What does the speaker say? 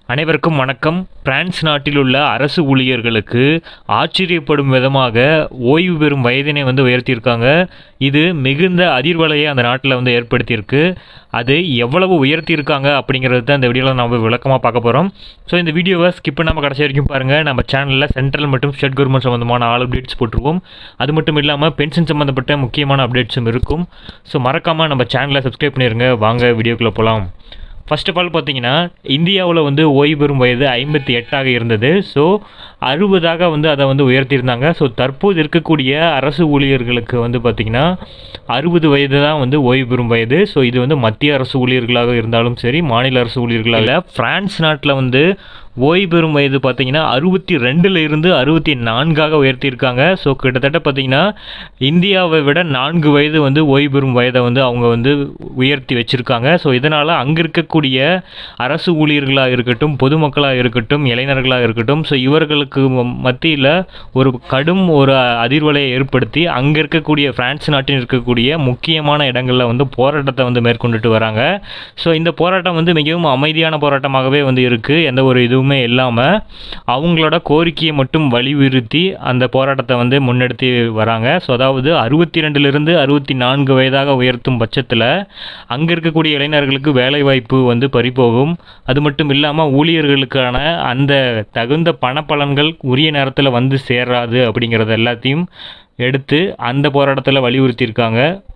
அனைவருக்கும் வணக்கம் பிரான்ஸ் நாட்டில் உள்ள அரசு ஊழியர்களுக்கு ஆச்சரியப்படும் விதமாக ஓய்வு பெறும் வயதினை வந்து உயர்த்தியிருக்காங்க இது மிகுந்த அதிர்வலையை அந்த நாட்டில் வந்து ஏற்படுத்தியிருக்கு அது எவ்வளவு உயர்த்தியிருக்காங்க அப்படிங்கிறது தான் இந்த வீடியோவில் நம்ம விளக்கமாக பார்க்க போகிறோம் ஸோ இந்த வீடியோவை ஸ்கிப் பண்ணாமல் கடைசி வரைக்கும் பாருங்கள் நம்ம சேனலில் சென்ட்ரல் மற்றும் ஸ்டேட் கவர்மெண்ட் சம்மந்தமான ஆல் அப்டேட்ஸ் போட்டிருக்கோம் அது மட்டும் இல்லாமல் பென்ஷன் சம்மந்தப்பட்ட முக்கியமான அப்டேட்ஸும் இருக்கும் ஸோ மறக்காமல் நம்ம சேனலை சப்ஸ்கிரைப் பண்ணிடுங்க வாங்க வீடியோக்குள்ளே போகலாம் ஃபர்ஸ்ட் ஆஃப் ஆல் பார்த்தீங்கன்னா இந்தியாவில் வந்து ஓய்வு பெறும் வயது ஐம்பத்தி எட்டாக இருந்தது ஸோ அறுபதாக வந்து அதை வந்து உயர்த்தியிருந்தாங்க ஸோ தற்போது இருக்கக்கூடிய அரசு ஊழியர்களுக்கு வந்து பார்த்திங்கன்னா அறுபது வயது தான் வந்து ஓய்வு பெறும் வயது ஸோ இது வந்து மத்திய அரசு ஊழியர்களாக இருந்தாலும் சரி மாநில அரசு ஊழியர்களாக பிரான்ஸ் நாட்டில் வந்து ஓய்வு பெறும் வயது பார்த்தீங்கன்னா அறுபத்தி ரெண்டில் இருந்து அறுபத்தி நான்காக உயர்த்தியிருக்காங்க ஸோ கிட்டத்தட்ட பார்த்தீங்கன்னா இந்தியாவை விட நான்கு வயது வந்து ஓய்வு பெறும் வயதை வந்து அவங்க வந்து உயர்த்தி வச்சுருக்காங்க ஸோ இதனால் அங்கே இருக்கக்கூடிய அரசு ஊழியர்களாக இருக்கட்டும் பொதுமக்களாக இருக்கட்டும் இளைஞர்களாக இருக்கட்டும் ஸோ இவர்களுக்கு மத்தியில் ஒரு கடும் ஒரு அதிர்வலையை ஏற்படுத்தி அங்கே இருக்கக்கூடிய பிரான்ஸ் நாட்டில் இருக்கக்கூடிய முக்கியமான இடங்களில் வந்து போராட்டத்தை வந்து மேற்கொண்டுட்டு வராங்க ஸோ இந்த போராட்டம் வந்து மிகவும் அமைதியான போராட்டமாகவே வந்து இருக்குது எந்த ஒரு இதுவும் எதுவுமே இல்லாமல் அவங்களோட கோரிக்கையை மட்டும் வலியுறுத்தி அந்த போராட்டத்தை வந்து முன்னெடுத்து வராங்க ஸோ அதாவது அறுபத்தி ரெண்டுலேருந்து அறுபத்தி நான்கு வயதாக உயர்த்தும் பட்சத்தில் அங்கே இருக்கக்கூடிய இளைஞர்களுக்கு வேலைவாய்ப்பு வந்து பறிபோகும் அது மட்டும் இல்லாமல் ஊழியர்களுக்கான அந்த தகுந்த பணப்பலன்கள் உரிய நேரத்தில் வந்து சேராது அப்படிங்கிறது எல்லாத்தையும் எடுத்து அந்த போராட்டத்தில் வலியுறுத்தியிருக்காங்க